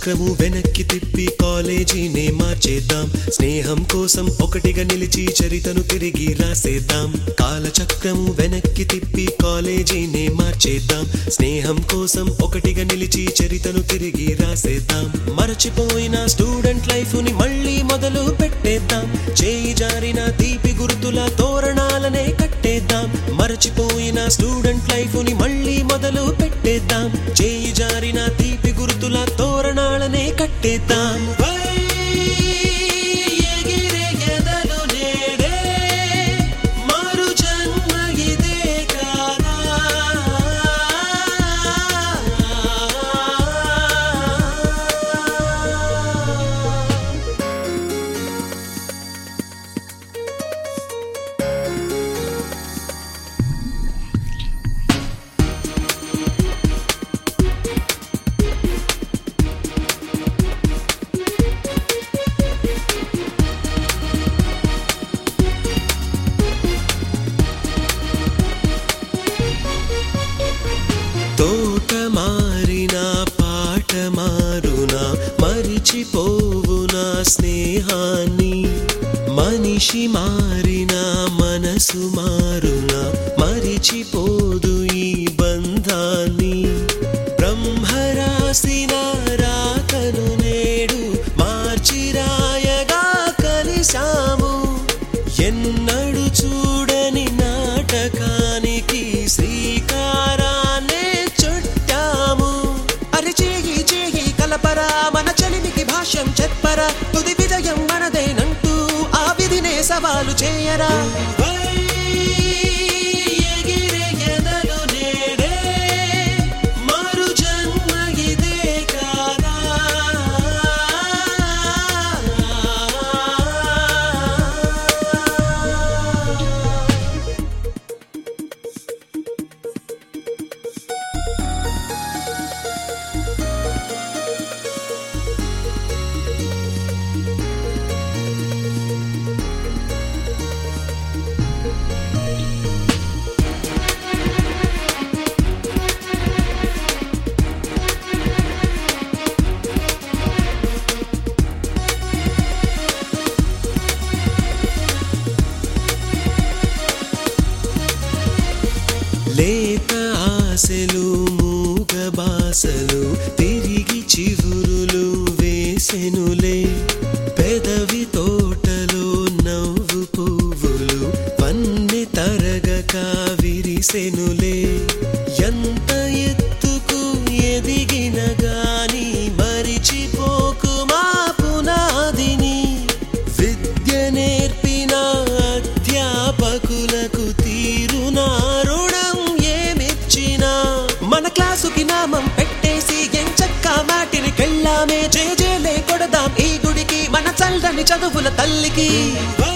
చక్రము వెనక్కి తిప్పి కాలేజీనే మార్చేద్దాం స్నేహం కోసం ఒకటిగా నిలిచి చరితను తిరిగి రాసేద్దాం కాల చక్రము వెనక్కి తిప్పి కాలేజీనే మార్చేద్దాం స్నేహం కోసం ఒకటిగా నిలిచి చరితను తిరిగి రాసేద్దాం మరచిపోయిన స్టూడెంట్ లైఫ్ ని మళ్ళీ మొదలు పెట్టేద్దాం చేయి జారిన తీపి గుర్తుల తోరణాలనే కట్టేద్దాం మరచిపోయిన స్టూడెంట్ లైఫ్ ని మళ్ళీ మొదలు పెట్టేద్దాం చేయి జారిన తీపి గుర్తుల తోరణాలనే కట్టేద్దాం వై ఎగిరే ఎదలు నేడే మారు జన్మ ఇదే కాదా తోట మారిన పాట మారునా మరిచిపోవునా స్నేహాన్ని మనిషి మారిన మనసు మారునా మరిచిపోదు ఈ బంధాన్ని బ్రహ్మరాసిన రాతను నేడు మార్చి రాయగా కలిశాము ఎన్నడు చూడని నాటకానికి శ్రీకారాన్నే చుట్టాము అరి చేయి చేయి కలపరా మన చలిమికి భాష్యం చెప్పరా తుది విజయం మనదేనంటూ ఆ విధినే సవాలు చేయరా వై ఎగిరే ఎదలు నేడే మారు జన్మ ఇదే కాదా లేత ఆశలు మూగ బాసలు తిరిగి చివురులు వేసెనులే పెదవి తోటలో నవ్వు పువ్వులు పన్నె తరగక విరిసెనులే ఎంత ఎత్తుకు ఎదిగిన గాని మరిచిపోకు మా పునాదిని విద్య నేర్పిన అధ్యాపకులకు తీరునా రుణం ఏమిచ్చినా మన క్లాసుకి నామం పెట్టేసి ఎంచక్క మాటిని కెళ్ళామే జేజేలే కొడదాం ఈ గుడికి మన చల్లని చదువుల తల్లికి వై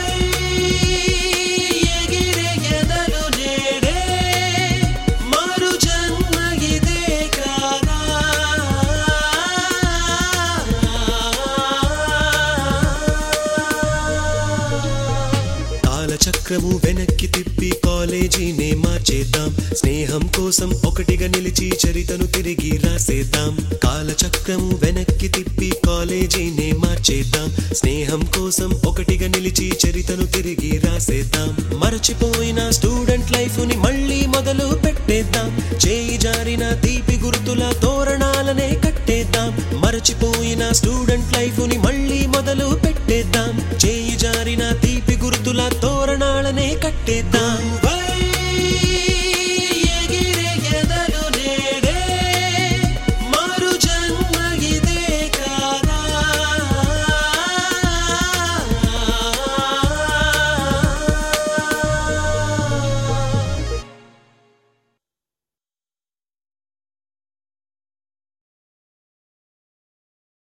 ఎగిరే ఎదలు నేడే మారు జన్మ ఇదే కాదా కాలచక్రము వెనక్కి తిప్పి కాలేజీనే మార్చేద్దాం స్నేహం కోసం ఒకటిగా నిలిచి చరితను తిరిగి రాసేద్దాం కాలచక్రము వెనక్కి తిప్పి కాలేజీనే మార్చేద్దాం స్నేహం కోసం ఒకటిగా నిలిచి చరితను తిరిగి రాసేద్దాం మరచిపోయిన స్టూడెంట్ లైఫ్ ని మళ్ళీ మొదలు పెట్టేద్దాం చేయి జారిన తీపి గుర్తుల తోరణాలనే కట్టేద్దాం మరచిపోయిన స్టూడెంట్ లైఫ్ ని మళ్ళీ మొదలు